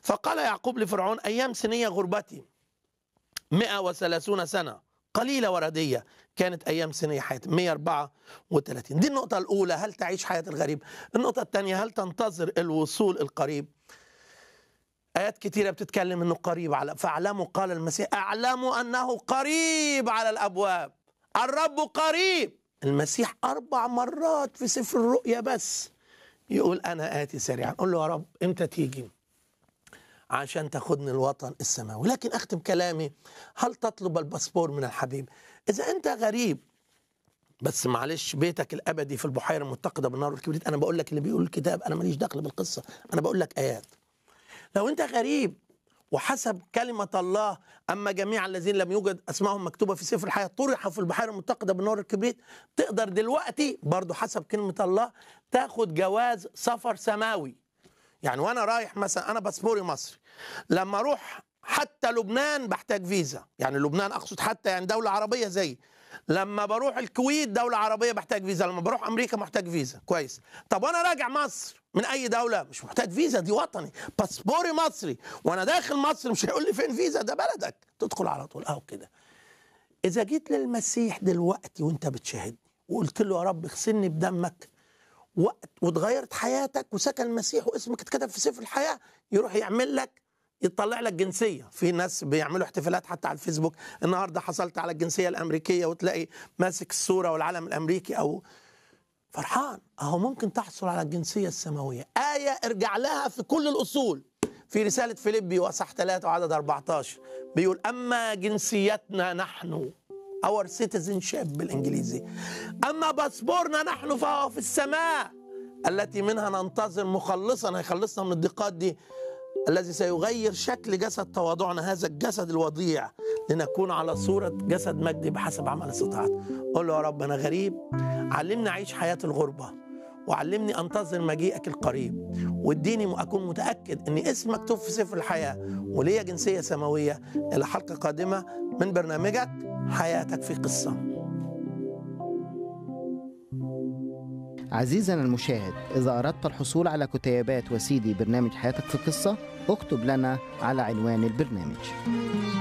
فقال يعقوب لفرعون أيام سنية غربتي 130 سنة قليلة وردية كانت أيام سنية حياتي 134 دي النقطة الأولى هل تعيش حياة الغريب النقطة الثانية هل تنتظر الوصول القريب آيات كتيرة بتتكلم أنه قريب على فاعلموا قال المسيح اعلموا أنه قريب على الأبواب الرب قريب المسيح أربع مرات في سفر الرؤيا بس يقول أنا آتي سريعا قول له يا رب إمتى تيجي عشان تاخدني الوطن السماوي لكن أختم كلامي هل تطلب الباسبور من الحبيب إذا أنت غريب بس معلش بيتك الأبدي في البحيرة المتقدة بالنار والكبريت أنا بقول لك اللي بيقول الكتاب أنا ماليش دخل بالقصة أنا بقول لك آيات لو أنت غريب وحسب كلمة الله أما جميع الذين لم يوجد أسمائهم مكتوبة في سفر الحياة طرحوا في البحيرة المتقدة بالنار الكبريت تقدر دلوقتي برضو حسب كلمة الله تاخد جواز سفر سماوي يعني وأنا رايح مثلا أنا باسبوري مصري لما أروح حتى لبنان بحتاج فيزا يعني لبنان أقصد حتى يعني دولة عربية زي لما بروح الكويت دولة عربية بحتاج فيزا لما بروح أمريكا محتاج فيزا كويس طب وأنا راجع مصر من أي دولة مش محتاج فيزا دي وطني باسبوري مصري وأنا داخل مصر مش هيقول لي فين فيزا ده بلدك تدخل على طول أهو كده إذا جيت للمسيح دلوقتي وأنت بتشاهدني وقلت له يا رب اغسلني بدمك وقت واتغيرت حياتك وسكن المسيح واسمك اتكتب في سفر الحياة يروح يعمل لك يطلع لك جنسيه في ناس بيعملوا احتفالات حتى على الفيسبوك النهارده حصلت على الجنسيه الامريكيه وتلاقي ماسك الصوره والعلم الامريكي او فرحان اهو ممكن تحصل على الجنسيه السماويه ايه ارجع لها في كل الاصول في رساله فيليبي واصح 3 وعدد 14 بيقول اما جنسيتنا نحن اور citizenship بالانجليزي اما باسبورنا نحن فهو في السماء التي منها ننتظر مخلصا هيخلصنا من الضيقات دي الذي سيغير شكل جسد تواضعنا هذا الجسد الوضيع لنكون على صورة جسد مجدي بحسب عمل استطاعت قول له يا رب أنا غريب علمني أعيش حياة الغربة وعلمني أنتظر مجيئك القريب واديني أكون متأكد أن اسم مكتوب في سفر الحياة وليا جنسية سماوية إلى حلقة قادمة من برنامجك حياتك في قصة عزيزنا المشاهد إذا أردت الحصول على كتيبات وسيدي برنامج حياتك في قصة اكتب لنا على عنوان البرنامج